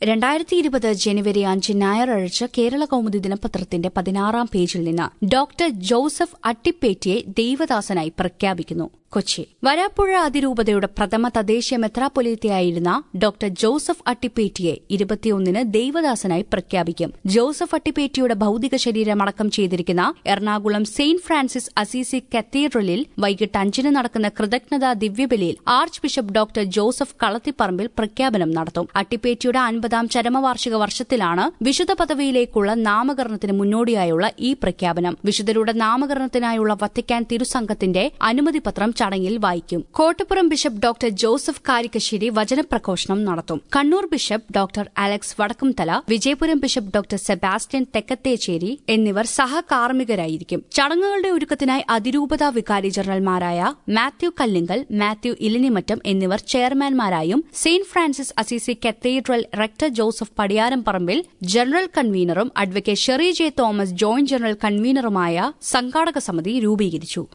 രണ്ടായിരത്തി ഇരുപത് ജനുവരി അഞ്ച് ഞായറാഴ്ച കേരള കൌമുദി ദിനപത്രത്തിന്റെ പതിനാറാം പേജിൽ നിന്ന് ഡോക്ടർ ജോസഫ് അട്ടിപ്പേറ്റിയെ ദൈവദാസനായി പ്രഖ്യാപിക്കുന്നു കൊച്ചി വരാപ്പുഴ അതിരൂപതയുടെ പ്രഥമ തദ്ദേശീയ മെത്രാപ്പൊലീത്തയായിരുന്ന ഡോക്ടർ ജോസഫ് അട്ടിപ്പേറ്റിയെ ഇരുപത്തിയൊന്നിന് ദൈവദാസനായി പ്രഖ്യാപിക്കും ജോസഫ് അട്ടിപ്പേറ്റിയുടെ ഭൌതിക ശരീരം അടക്കം ചെയ്തിരിക്കുന്ന എറണാകുളം സെയിന്റ് ഫ്രാൻസിസ് അസീസി കത്തീഡ്രലിൽ വൈകിട്ട് അഞ്ചിന് നടക്കുന്ന കൃതജ്ഞതാ ദിവ്യബലിയിൽ arch bishop doctor Joseph Kalathiparambil പ്രഖ്യാപനം നടത്തും അട്ടിപ്പേറ്റിയുടെ അൻപതാം ചരമവാർഷിക വർഷത്തിലാണ് വിശുദ്ധ പദവിയിലേക്കുള്ള നാമകരണത്തിന് മുന്നോടിയായുള്ള ഈ പ്രഖ്യാപനം വിശുദ്ധരുടെ നാമകരണത്തിനായുള്ള വത്തിക്കാൻ തിരുസംഘത്തിന്റെ അനുമതിപത്രം ചടങ്ങിൽ വായിക്കും Kottappuram bishop doctor Joseph Karikkassery വചനപ്രഘോഷണം നടത്തും Kannur bishop doctor Alex Vadakkumthala Vijayapuram bishop doctor Sebastian Thekkethecherry എന്നിവർ സഹകാർമ്മികരായിരിക്കും ചടങ്ങുകളുടെ ഒരുക്കത്തിനായി അതിരൂപത വികാരി ജനറൽമാരായ മാത്യു കല്ലിങ്കൽ മാത്യു ഇലിനിമറ്റം എന്നിവർ ചെയർമാൻമാരായും saint Francis Assisi cathedral rector Joseph Padiyaram Parambil general കൺവീനറും advocate Sherry J Thomas joint general കൺവീനറുമായ സംഘാടക സമിതി രൂപീകരിച്ചു